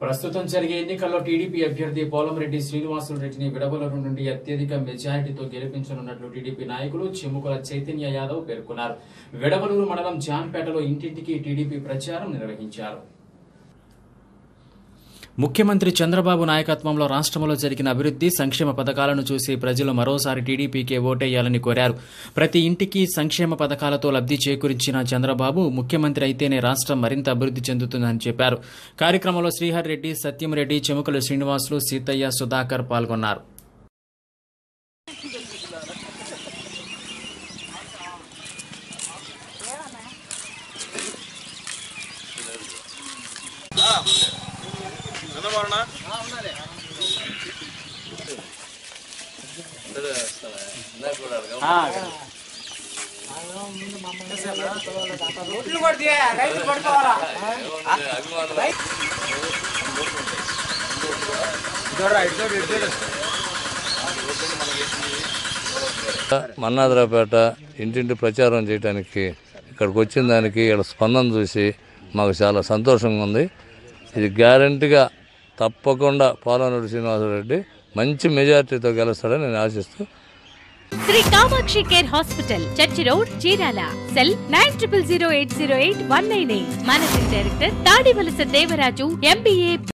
ప్రస్తుతం జరిగే ఎన్నికల్లో టీడీపీ అభ్యర్థి పోలంరెడ్డి శ్రీనివాసులు రెడ్డిని విడవలరు నుండి అత్యధిక మెజారిటీతో గెలిపించనున్నట్లు టీడీపీ నాయకులు చెముకుల చైతన్య యాదవ్ పేర్కొన్నారు విడవలూరు మండలం జాన్పేటలో ఇంటింటికి టీడీపీ ప్రచారం నిర్వహించారు ముఖ్యమంత్రి చంద్రబాబు నాయకత్వంలో రాష్ట్రంలో జరిగిన అభివృద్ధి సంక్షేమ పథకాలను చూసి ప్రజలు మరోసారి టీడీపీకే ఓటేయాలని కోరారు ప్రతి ఇంటికి సంక్షేమ పథకాలతో లబ్ధి చేకూరించిన చంద్రబాబు ముఖ్యమంత్రి అయితేనే రాష్ట్రం మరింత అభివృద్ధి చెందుతుందని చెప్పారు కార్యక్రమంలో శ్రీహర్ రెడ్డి సత్యం రెడ్డి చెముకల శ్రీనివాసులు సీతయ్య సుధాకర్ పాల్గొన్నారు మన్నాద్రాపేట ఇంటింటి ప్రచారం చేయడానికి ఇక్కడికి వచ్చిన దానికి ఇక్కడ స్పందన చూసి మాకు చాలా సంతోషంగా ఉంది ఇది గ్యారంటీగా తప్పకుండా పోలనూరు శ్రీనివాసరెడ్డి మంచి మెజార్టీతో గెలుస్తాడని నేను ఆశిస్తూ Sri Kamakshi care hospital church road Chirala cell nine triple zero eight zero eight one nine eight managing director Tadivalasa Devaraju MBA